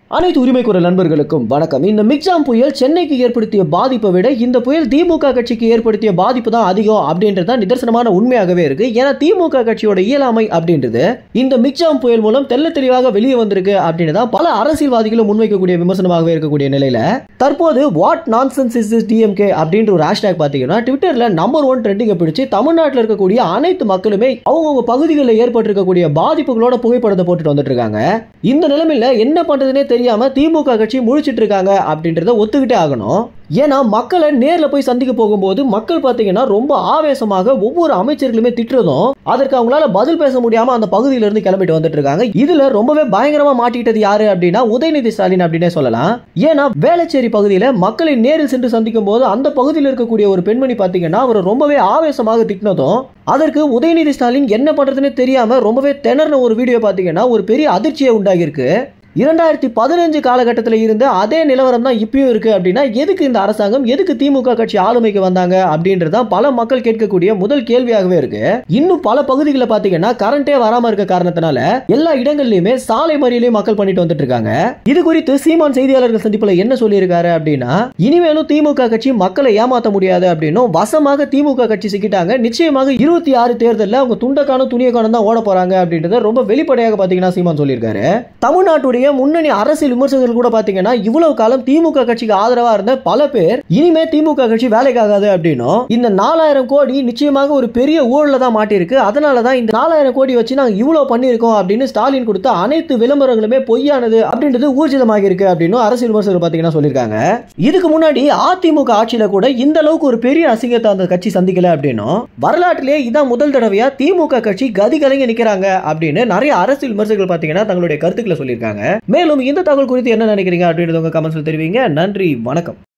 அனைத்து உரிமை குரல் நண்பர்களுக்கும் வணக்கம் இந்த மிக்ஜாம் புயல் சென்னைக்கு ஏற்படுத்திய பாதிப்பை விட இந்த புயல் திமுக கட்சிக்கு ஏற்படுத்திய பாதிப்பு தான் அதிகம் அப்படின்றது தான் நிதர்சனமான உண்மையாகவே இருக்கு ஏன்னா திமுக கட்சியோட இயலாமை அப்படின்றது இந்த மிக்ஜாம் புயல் மூலம் தெள்ள தெளிவாக வெளியே வந்திருக்கு அப்படின்னு தான் பல அரசியல்வாதிகளும் முன்வைக்கக்கூடிய விமர்சனமாகவே இருக்கக்கூடிய நிலையில தற்போது what nonsense is is DMK அப்படின்ற ஒரு ஹேஷ்டாக் பார்த்தீங்கன்னா ட்விட்டர்ல நம்பர் ஒன் ட்ரெண்டிங்கை பிடிச்சு தமிழ்நாட்டில் இருக்கக்கூடிய அனைத்து மக்களுமே அவங்கவுங்க பகுதிகளில் ஏற்பட்டிருக்கக்கூடிய பாதிப்புகளோட புகைப்படத்தை போட்டுட்டு வந்துட்டு இருக்காங்க இந்த நிலைமையில என்ன பண்றதுனே தெரியாம திமுக கட்சி முழிச்சிட்டு இருக்காங்க அப்படின்றத ஒத்துக்கிட்டே ஆகணும் ஏன்னா மக்களை நேர்ல போய் சந்திக்க போகும்போது மக்கள் பார்த்தீங்கன்னா ரொம்ப ஆவேசமாக ஒவ்வொரு அமைச்சர்களுமே திட்டுறதும் அதற்கு அவங்களால பதில் பேச முடியாம அந்த பகுதியில இருந்து கிளம்பிட்டு வந்துட்டு இருக்காங்க இதுல ரொம்பவே பயங்கரமா மாட்டிட்டது யாரு அப்படின்னா உதயநிதி ஸ்டாலின் அப்படின்னே சொல்லலாம் ஏன்னா வேளச்சேரி பகுதியில மக்களை நேரில் சென்று சந்திக்கும் போது அந்த பகுதியில் இருக்கக்கூடிய ஒரு பெண்மணி பார்த்தீங்கன்னா அவர் ரொம்பவே ஆவேசமாக திட்டினதும் அதற்கு உதயநிதி ஸ்டாலின் என்ன பண்றதுன்னு தெரியாம ரொம்பவே திணறின ஒரு வீடியோ பார்த்தீங்கன்னா ஒரு பெரிய அதிர்ச்சியை உண்டாகியிருக்கு இரண்டாயிரத்தி பதினஞ்சு காலகட்டத்தில் இருந்த அதே நிலவரம் தான் இப்பயும் இருக்கு அப்படின்னா எதுக்கு இந்த அரசாங்கம் எதுக்கு திமுக கட்சி ஆளுமைக்கு வந்தாங்க அப்படின்றதான் பல மக்கள் கேட்கக்கூடிய முதல் கேள்வியாகவே இருக்கு இன்னும் பல பகுதிகளில் பாத்தீங்கன்னா கரண்டே வராம இருக்க காரணத்தினால எல்லா இடங்கள்லயுமே சாலை மறியலையும் மக்கள் பண்ணிட்டு வந்துட்டு இருக்காங்க இது குறித்து சீமான் செய்தியாளர்கள் சந்திப்புல என்ன சொல்லியிருக்காரு அப்படின்னா இனிமேலும் திமுக கட்சி மக்களை ஏமாத்த முடியாது அப்படின்னும் வசமாக திமுக கட்சி சிக்கிட்டாங்க நிச்சயமாக இருபத்தி ஆறு தேர்தலில் அவங்க துண்டக்கானும் துணியக்கானும் தான் ஓட போறாங்க அப்படின்றத ரொம்ப வெளிப்படையாக பாத்தீங்கன்னா சீமான் சொல்லியிருக்காரு தமிழ்நாட்டுடைய முன்னணி அரசியல் விமர்சகர்கள் கூட பாத்தீங்கன்னா இவ்வளவு காலம் திமுக கட்சிக்கு ஆதரவா இருந்த பல பேர் இனிமே திமுக கட்சி வேலைக்காகாது அப்படின்னும் இந்த நாலாயிரம் கோடி நிச்சயமாக ஒரு பெரிய ஊழல தான் மாட்டிருக்கு அதனால தான் இந்த நாலாயிரம் கோடி வச்சு நாங்க இவ்வளவு பண்ணியிருக்கோம் அப்படின்னு ஸ்டாலின் கொடுத்த அனைத்து விளம்பரங்களுமே பொய்யானது அப்படின்றது ஊர்ஜிதமாக இருக்கு அப்படின்னு அரசியல் விமர்சகர் பாத்தீங்கன்னா சொல்லியிருக்காங்க இதுக்கு முன்னாடி அதிமுக ஆட்சியில கூட இந்த அளவுக்கு ஒரு பெரிய அசிங்கத்தை அந்த கட்சி சந்திக்கல அப்படின்னும் வரலாற்றிலேயே இதான் முதல் தடவையா திமுக கட்சி கதி கலங்கி நிக்கிறாங்க அப்படின்னு நிறைய அரசியல் விமர்சகர்கள் பாத்தீங்கன்னா தங்களுடைய கருத்துக்களை சொல்லியிருக்காங்க மேலும் இந்த தகவல் குறித்து என்ன நினைக்கிறீங்க அப்படின்றத உங்க கமெண்ட்ஸ்ல தெரிவிங்க நன்றி வணக்கம்